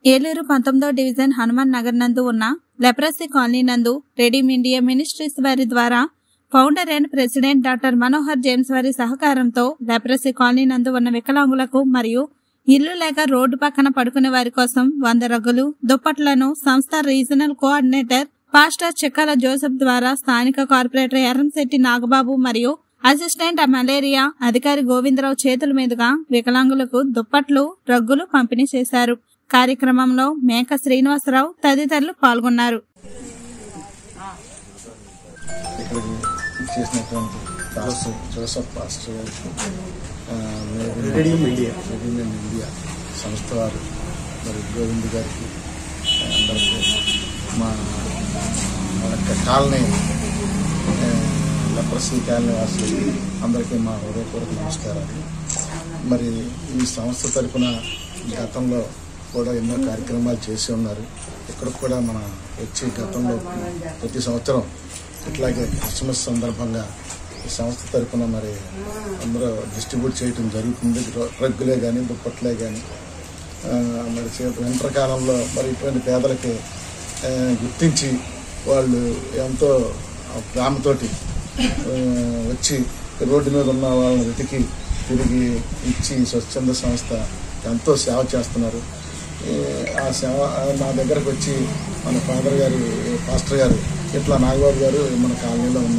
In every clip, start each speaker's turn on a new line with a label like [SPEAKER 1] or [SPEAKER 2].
[SPEAKER 1] ఏలూరు పంతొమ్మిదో డివిజన్ హనుమాన్ నగర్ నందు ఉన్న లెప్రసీ కాలనీ నందు రెడీమ్ ఇండియా మినిస్ట్రీస్ వారి ద్వారా founder and president doctor Manohar James వారి సహకారంతో లెప్రసీ కాలనీ నందు ఉన్న వికలాంగులకు మరియు ఇల్లు లేక రోడ్డు పక్కన పడుకునే వారి కోసం వంద రగ్గులు దుప్పట్లను సంస్థ regional coordinator pastor Chekkala Joseph ద్వారా స్థానిక కార్పొరేటర్ ఎర్రంశెట్టి నాగబాబు మరియు అసిస్టెంట్ మలేరియా అధికారి గోవిందరావు చేతుల మీదుగా వికలాంగులకు దుప్పట్లు రగ్గులు పంపిణీ చేశారు కార్యక్రమంలో మేక శ్రీనివాసరావు తదితరులు పాల్గొన్నారు
[SPEAKER 2] ఇక్కడికి చేసినటువంటి పాస్టర్ జోసఫ్ పాస్టర్ గారికి ఆ, మరి
[SPEAKER 3] రెడీమ్ ఇండియా.
[SPEAKER 2] రెడీమ్ ఇండియా సంస్థ వారు మరి గోవింద్ గారికి ఆ, అందరికీ మా మా యొక్క కాలనీ ఆ, లెప్రసీ కాలనీ వాసులకి అందరికీ మా హృదయపూర్వక నమస్కారాలు మరి ఈ సంస్థ తరపున గతంలో కూడా ఎన్నో కార్యక్రమాలు చేసి ఉన్నారు ఇక్కడ కూడా మన వచ్చి గతంలో ప్రతి సంవత్సరం ఇట్లాగే క్రిస్మస్ సందర్భంగా ఈ సంస్థ తరపున మరి అందరూ డిస్ట్రిబ్యూట్ చేయడం జరుగుతుంది రగ్గులే కానీ దుప్పట్లే కానీ ఆ, మరి చే- వింటర్ కాలంలో మరి ఇటువంటి పేదలకి ఆ, గుర్తించి వాళ్ళు ఎంతో ప్రేమతోటి ఆ, వచ్చి రోడ్డు మీద ఉన్న వాళ్ళని వెతికి తిరిగి ఇచ్చి స్వచ్ఛంద సంస్థ ఎంతో సేవ చేస్తున్నారు ఈ, ఆ సేవ ఆ, నా దగ్గరకు వచ్చి మన ఫాదర్ గారు పాస్టర్ గారు ఇట్లా నాగబాబు గారు మన కాలనీలో ఉన్న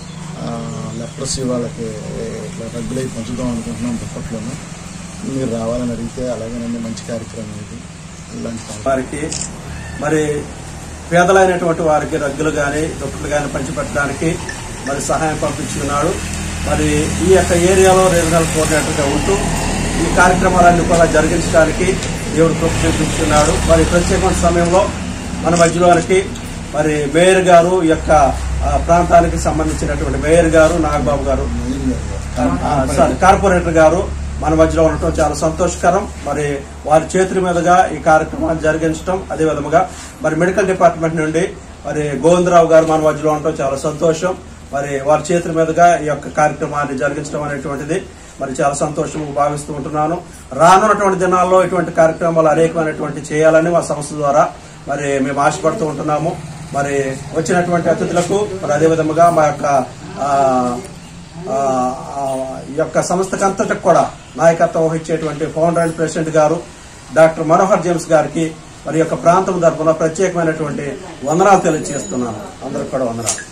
[SPEAKER 2] లెప్రసీ వాళ్ళకి ఇట్లా రగ్గులై పంచుదాం అనుకుంటున్నాం దుప్పట్లోనూ మీరు రావాలని అడిగితే అలాగేనండి మంచి కార్యక్రమం ఇది ఇలాంటి కార్యక్రమం.
[SPEAKER 3] వారికి మరి పేదలైనటువంటి వారికి రగ్గులు కానీ దుప్పట్లు కానీ పంచిపెట్టడానికి మరి సహాయం పంపించుకున్నాడు మరి ఈ యొక్క ఏరియాలో రీజనల్ కోఆర్డినేటర్గా ఉంటూ ఈ కార్యక్రమాలన్నీ కూడా జరిగించడానికి దేవుడు కృప చూపించుకున్నాడు మరి ప్రత్యేకమైన సమయంలో మన మధ్యలోనికి మరి మేయర్ గారు ఈ యొక్క ఆ, ప్రాంతానికి సంబంధించినటువంటి మేయర్ గారు నాగబాబు గారు ఆ, సారీ కార్పొరేటర్ గారు మన మధ్యలో ఉండటం చాలా సంతోషకరం మరి వారి చేతుల మీదుగా ఈ కార్యక్రమాన్ని జరిగించడం అదే విధముగా మరి మెడికల్ డిపార్ట్మెంట్ నుండి మరి గోవిందరావు గారు మన మధ్యలో ఉండటం చాలా సంతోషం మరి వారి చేతుల మీదుగా ఈ యొక్క కార్యక్రమాన్ని జరిగించడం అనేటువంటిది మరి చాలా సంతోషం భావిస్తూ ఉంటున్నాను రానున్నటువంటి దినాల్లో ఇటువంటి కార్యక్రమాలు అనేకమైనటువంటి చేయాలని మా సంస్థ ద్వారా మరి మేము ఆశపడుతూ ఉంటున్నాము మరి వచ్చినటువంటి అతిథులకు మరి అదే విధముగా మా యొక్క ఆ, ఆ, ఆ, ఈ యొక్క సంస్థకంతటికి కూడా నాయకత్వం వహించేటువంటి ఫౌండర్ అండ్ ప్రెసిడెంట్ గారు డాక్టర్ మనోహర్ జేమ్స్ గారికి మరి యొక్క ప్రాంతం తరఫున ప్రత్యేకమైనటువంటి వందనాలు తెలియజేస్తున్నాను అందరికి కూడా వందనాలు